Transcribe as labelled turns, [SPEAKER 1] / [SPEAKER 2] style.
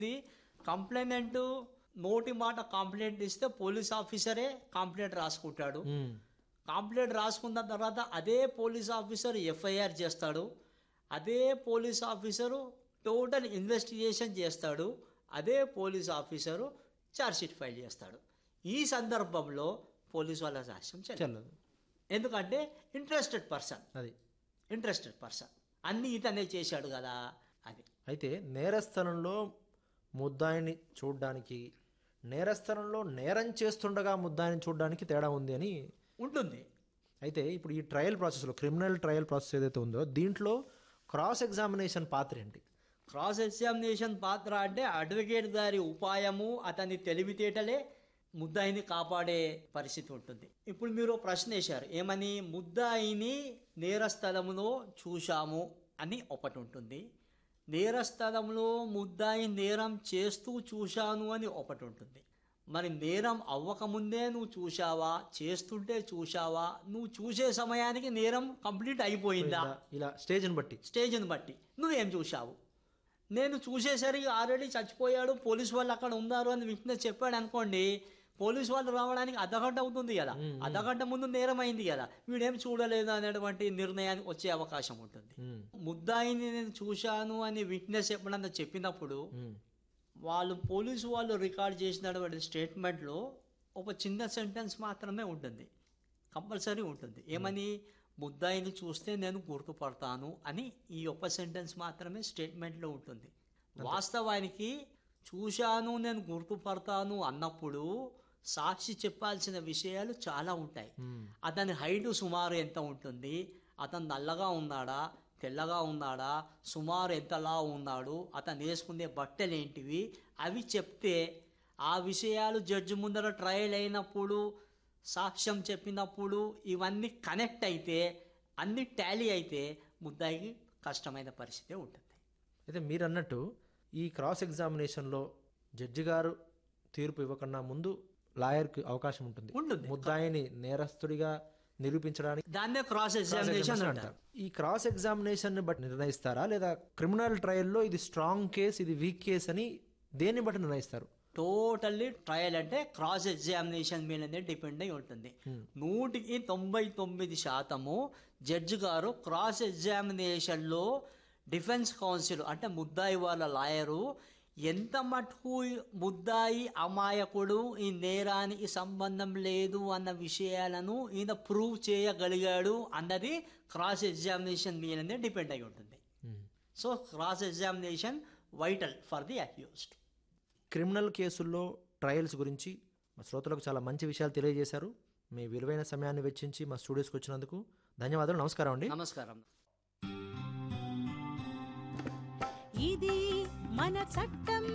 [SPEAKER 1] ఇది కంప్లైనెంట్ నోటి మాట కంప్లైంట్ ఇస్తే పోలీస్ ఆఫీసరే కంప్లైంట్ రాసుకుంటాడు
[SPEAKER 2] ఉమ్,
[SPEAKER 1] కంప్లైంట్ రాసుకున్న తర్వాత అదే పోలీస్ ఆఫీసర్ ఎఫ్ఐఆర్ చేస్తాడు అదే పోలీస్ ఆఫీసరు టోటల్ ఇన్వెస్టిగేషన్ చేస్తాడు అదే పోలీస్ ఆఫీసరు ఛార్జ్షీట్ ఫైల్ చేస్తాడు ఈ సందర్భంలో పోలీస్ వాళ్ళ సాక్ష్యం చెల్లదు
[SPEAKER 2] చెల్లదు
[SPEAKER 1] ఎందుకంటే ఇంట్రెస్టెడ్ పర్సన్
[SPEAKER 2] అది
[SPEAKER 1] ఇంట్రెస్టెడ్ పర్సన్ అన్ని ఇతనే చేశాడు కదా అది
[SPEAKER 2] అయితే నేరస్థలంలో ముద్దాయిని చూడడానికి నేరస్థలంలో నేరం చేస్తుండగా ముద్దాయిని చూడడానికి తేడా ఉంది అని
[SPEAKER 1] ఉంటుంది
[SPEAKER 2] అయితే ఇప్పుడు ఈ ట్రయల్ ప్రాసెస్లో క్రిమినల్ ట్రయల్ ప్రాసెస్ ఏదైతే ఉందో దీంట్లో క్రాస్ ఎగ్జామినేషన్ పాత్ర ఏంటి
[SPEAKER 1] క్రాస్ ఎగ్జామినేషన్ పాత్ర అంటే అడ్వకేట్ గారి ఉపాయము అతని తెలివితేటలే ముద్దాయిని కాపాడే పరిస్థితి ఉంటుంది ఇప్పుడు మీరు ప్రశ్న వేశారు ఏమని ముద్దాయిని నేరస్థలంలో చూశాము అని ఒకటి ఉంటుంది నేరస్థలంలో ముద్దాయి నేరం చేస్తూ చూశాను అని ఒకటి ఉంటుంది మరి నేరం అవ్వకముందే నువ్వు చూశావా చేస్తుంటే చూశావా నువ్వు చూసే సమయానికి నేరం కంప్లీట్ అయిపోయిందా
[SPEAKER 2] ఇలా- ఇలా స్టేజ్ని బట్టి
[SPEAKER 1] స్టేజ్ని బట్టి నువ్వేం చూశావు నేను చూసేసరికి ఆల్రెడీ చచ్చిపోయాడు పోలీసు వాళ్ళు అక్కడ ఉన్నారు అని విట్నెస్ చెప్పాడు అనుకోండి పోలీసు వాళ్ళు రావడానికి అర్ధగంట అవుతుంది కదా అర్ధగంట ముందు నేరం అయింది కదా వీడేం చూడలేదు అనేటువంటి నిర్ణయానికి వచ్చే అవకాశం ఉంటుంది
[SPEAKER 2] ఉమ్,
[SPEAKER 1] ముద్దాయిని నేను చూశాను అని విట్నెస్ ఎప్పుడన్నా చెప్పినప్పుడు
[SPEAKER 2] ఉమ్,
[SPEAKER 1] వాళ్ళు పోలీసు వాళ్ళు రికార్డ్ చేసినటువంటి స్టేట్మెంట్లో ఒక చిన్న సెంటెన్స్ మాత్రమే ఉంటుంది కంపల్సరీ ఉంటుంది ఏమని ముద్దాయిని చూస్తే నేను గుర్తుపడతాను అని ఈ ఒక్క సెంటెన్స్ మాత్రమే స్టేట్మెంట్లో ఉంటుంది వాస్తవానికి చూశాను నేను గుర్తుపడతాను అన్నప్పుడు సాక్షి చెప్పాల్సిన విషయాలు చాలా ఉంటాయి
[SPEAKER 2] ఉమ్,
[SPEAKER 1] అతని హైట్ సుమారు ఎంత ఉంటుంది అతను నల్లగా ఉన్నాడా తెల్లగా ఉన్నాడా సుమారు ఎంతలా ఉన్నాడు అతను వేసుకునే బట్టలు ఏంటివి అవి చెప్తే ఆ విషయాలు జడ్జి ముందర ట్రయల్ అయినప్పుడు సాక్ష్యం చెప్పినప్పుడు ఇవన్నీ కనెక్ట్ అయితే అన్ని టాలీ అయితే ముద్దాయికి కష్టమైన పరిస్థితి ఉంటుంది
[SPEAKER 2] అయితే మీరు అన్నట్టు ఈ క్రాస్ ఎగ్జామినేషన్లో జడ్జి గారు తీర్పు ఇవ్వకన్నా ముందు లాయర్కి అవకాశం ఉంటుంది
[SPEAKER 1] ఉంటుంది
[SPEAKER 2] ముద్దాయిని నేరస్తుడిగా నిరూపించడానికి
[SPEAKER 1] దాన్నే క్రాస్ ఎగ్జామినేషన్ అంటారు
[SPEAKER 2] ఈ క్రాస్ ఎగ్జామినేషన్ ని బట్టి నిర్ణయిస్తారా లేదా క్రిమినల్ ట్రయల్లో ఇది స్ట్రాంగ్ కేస్ ఇది వీక్ కేస్ అని దేన్ని బట్టి నిర్ణయిస్తారు
[SPEAKER 1] టోటల్లీ ట్రయల్ అంటే క్రాస్ ఎగ్జామినేషన్ మీదనే డిపెండ్ అయి ఉంటుంది నూటికి తొంభై తొమ్మిది శాతము జడ్జి గారు క్రాస్ ఎగ్జామినేషన్లో డిఫెన్స్ కౌన్సిల్ అంటే ముద్దాయి వాళ్ళ లాయరు ఎంత మటుకు ముద్దాయి అమాయకుడు ఈ నేరానికి సంబంధం లేదు అన్న విషయాలను ఈయన ప్రూవ్ చేయగలిగాడు అన్నది క్రాస్ ఎగ్జామినేషన్ మీదనే డిపెండ్ అయి ఉంటుంది
[SPEAKER 2] um.
[SPEAKER 1] So cross examination vital for the accused
[SPEAKER 2] criminal కేసుల్లో ట్రయల్స్ గురించి మా శ్రోతలకు చాలా మంచి విషయాలు తెలియజేశారు మీ విలువైన సమయాన్ని వెచ్చించి మా స్టూడియోస్కి వచ్చినందుకు ధన్యవాదాలు నమస్కారం అండి
[SPEAKER 1] నమస్కారం
[SPEAKER 3] ఇది మన చట్టం